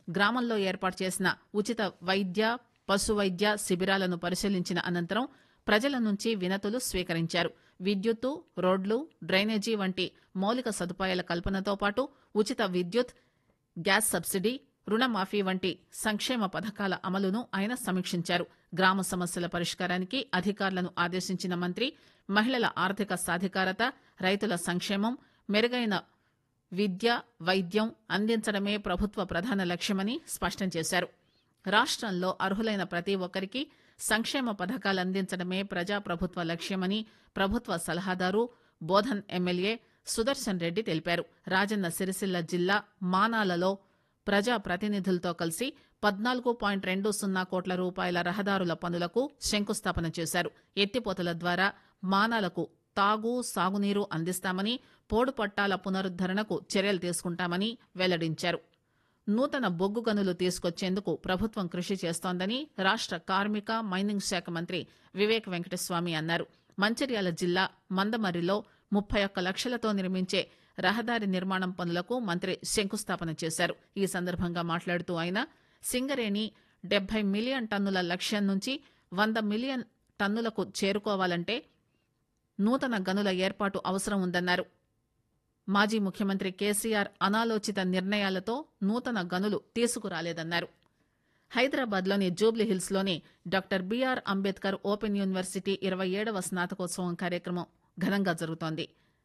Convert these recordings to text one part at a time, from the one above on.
గ్రామంలో ఏర్పాటు చేసిన ఉచిత వైద్య పశు వైద్య శిబిరాలను పరిశీలించిన అనంతరం ప్రజల నుంచి వినతులు స్వీకరించారు విద్యుత్తు రోడ్లు డ్రైనేజీ వంటి మౌలిక సదుపాయాల కల్పనతో పాటు ఉచిత విద్యుత్ గ్యాస్ సబ్సిడీ రుణమాఫీ వంటి సంక్షేమ పథకాల అమలును ఆయన సమీక్షించారు గ్రామ సమస్యల పరిష్కారానికి అధికారులను ఆదేశించిన మంత్రి మహిళల ఆర్థిక సాధికారత రైతుల సంక్షేమం మెరుగైన విద్య వైద్యం అందించడమే ప్రభుత్వ ప్రధాన లక్ష్యమని స్పష్టం చేశారు రాష్టంలో అర్హులైన ప్రతి ఒక్కరికి సంక్షేమ పథకాలు అందించడమే ప్రజాప్రభుత్వ లక్ష్యమని ప్రభుత్వ సలహాదారు బోధన్ ఎమ్మెల్యే సుదర్శన్ రెడ్డి తెలిపారు రాజన్న సిరిసిల్ల జిల్లా మానాలలో ప్రజా ప్రతినిధులతో కలిసి పద్నాలుగు పాయింట్ రెండు సున్నా కోట్ల రూపాయల రహదారుల పనులకు శంకుస్థాపన చేశారు ఎత్తిపోతల ద్వారా మానాలకు తాగు సాగునీరు అందిస్తామని పోడు పట్టాల పునరుద్దరణకు చర్యలు తీసుకుంటామని వెల్లడించారు నూతన బొగ్గు గనులు తీసుకొచ్చేందుకు ప్రభుత్వం కృషి చేస్తోందని రాష్ట కార్మిక మైనింగ్ శాఖ మంత్రి వివేక్ వెంకటస్వామి అన్నారు మంచిర్యాల జిల్లా మందమర్రిలో ముప్పై ఒక్క లక్షలతో నిర్మించే రహదారి నిర్మాణం పనులకు మంత్రి శంకుస్థాపన చేశారు ఈ సందర్భంగా మాట్లాడుతూ ఆయన సింగరేణి డెబ్బై మిలియన్ టన్నుల లక్ష్యం నుంచి వంద మిలియన్ టన్నులకు చేరుకోవాలంటే నూతన గనుల ఏర్పాటు అవసరం ఉందన్నారు మాజీ ముఖ్యమంత్రి కేసీఆర్ అనాలోచిత నిర్ణయాలతో నూతన గనులు తీసుకురాలేదన్నారు హైదరాబాద్లోని జూబ్లీహిల్స్లోని doctor BR Ambedkar open university ఇరవై ఏడవ స్నాతకోత్సవం కార్యక్రమం ఘనంగా జరుగుతోంది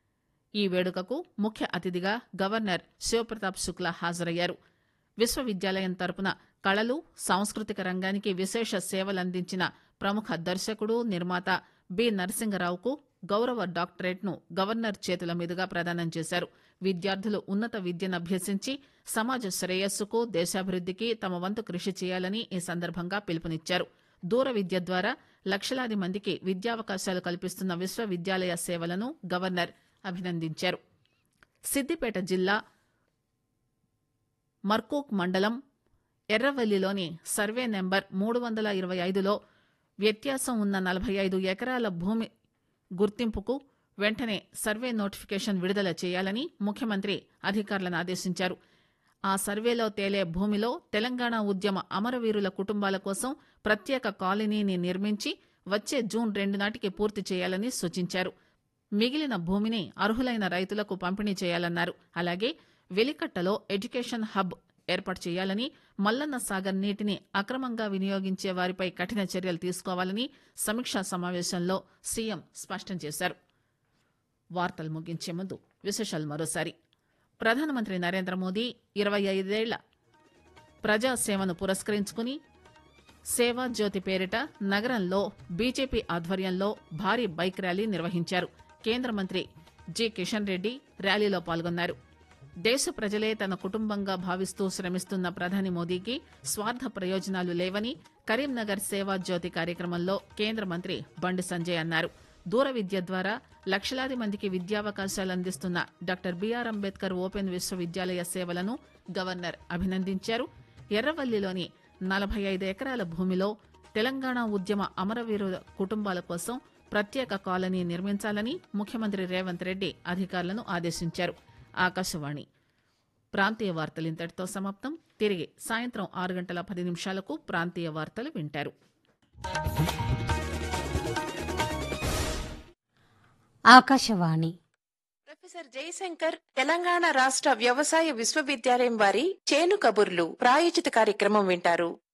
ఈ వేడుకకు ముఖ్య అతిథిగా గవర్నర్ శివప్రతాప్ శుక్లా హాజరయ్యారు విశ్వవిద్యాలయం తరపున కళలు సాంస్కృతిక రంగానికి విశేష సేవలందించిన ప్రముఖ దర్శకుడు నిర్మాత బి నరసింగరావుకు గౌరవ డాక్టరేట్ను గవర్నర్ చేతుల మీదుగా ప్రదానం చేశారు విద్యార్థులు ఉన్నత విద్యను అభ్యసించి సమాజ శ్రేయస్సుకు దేశాభివృద్దికి తమ వంతు కృషి చేయాలని ఈ సందర్భంగా పిలుపునిచ్చారు దూర విద్య ద్వారా లక్షలాది మందికి విద్యావకాశాలు కల్పిస్తున్న విశ్వవిద్యాలయ సేవలను గవర్నర్ అభినందించారు సిద్దిపేట జిల్లా మర్కూక్ మండలం ఎర్రవల్లిలోని సర్వే నెంబర్ మూడు వందల ఇరవై ఐదులో వ్యత్యాసం ఉన్న నలభై ఐదు ఎకరాల భూమి గుర్తింపుకు వెంటనే సర్వే నోటిఫికేషన్ విడుదల చేయాలని ముఖ్యమంత్రి అధికారులను ఆదేశించారు ఆ సర్వేలో తేలే భూమిలో తెలంగాణ ఉద్యమ అమరవీరుల కుటుంబాల కోసం ప్రత్యేక కాలనీని నిర్మించి వచ్చే జూన్ రెండు నాటికి పూర్తి చేయాలని సూచించారు మిగిలిన భూమిని అర్హులైన రైతులకు పంపిణీ చేయాలన్నారు అలాగే వెలికట్టలో ఎడ్యుకేషన్ హబ్ ఏర్పాటు చేయాలని మల్లన్న సాగర్ నీటిని అక్రమంగా వినియోగించే వారిపై కఠిన చర్యలు తీసుకోవాలని సమీక్షా సమావేశంలో సీఎం స్పష్టం చేశారు వార్తలు ముగించే ముందు విశేషాలు మరోసారి ప్రధానమంత్రి నరేంద్ర మోదీ ఇరవై ఐదేళ్ల ప్రజాసేవను పురస్కరించుకుని సేవా జ్యోతి పేరిట నగరంలో బీజేపీ ఆధ్వర్యంలో భారీ బైక్ ర్యాలీ నిర్వహించారు కేంద్ర మంత్రి జి కిషన్ రెడ్డి ర్యాలీలో పాల్గొన్నారు దేశ ప్రజలే తన కుటుంబంగా భావిస్తూ శ్రమిస్తున్న ప్రధాని మోదీకి స్వార్థ ప్రయోజనాలు లేవని కరీంనగర్ సేవా జ్యోతి కార్యక్రమంలో కేంద్ర మంత్రి బండి సంజయ్ అన్నారు దూర విద్య ద్వారా లక్షలాది మందికి విద్యావకాశాలు అందిస్తున్న డాక్టర్ బీఆర్ అంబేద్కర్ ఓపెన్ విశ్వవిద్యాలయ సేవలను గవర్నర్ అభినందించారు ఎర్రవల్లిలోని నలభై ఐదు ఎకరాల భూమిలో తెలంగాణ ఉద్యమ అమరవీరుల కుటుంబాల కోసం ప్రత్యేక కాలనీ నిర్మించాలని ముఖ్యమంత్రి రేవంత్ రెడ్డి అధికారులను ఆదేశించారు ఆకాశవాణి ప్రాంతీయ వార్తలు ఇంతటితో సమాప్తం తిరిగి సాయంత్రం ఆరు గంటల పది నిమిషాలకు ప్రాంతీయ వార్తలు వింటారు ఆకాశవాణి ప్రొఫెసర్ జయశంకర్ తెలంగాణ రాష్ట్ర వ్యవసాయ విశ్వవిద్యాలయం వారి చేను కబుర్లు ప్రాయోజిత కార్యక్రమం వింటారు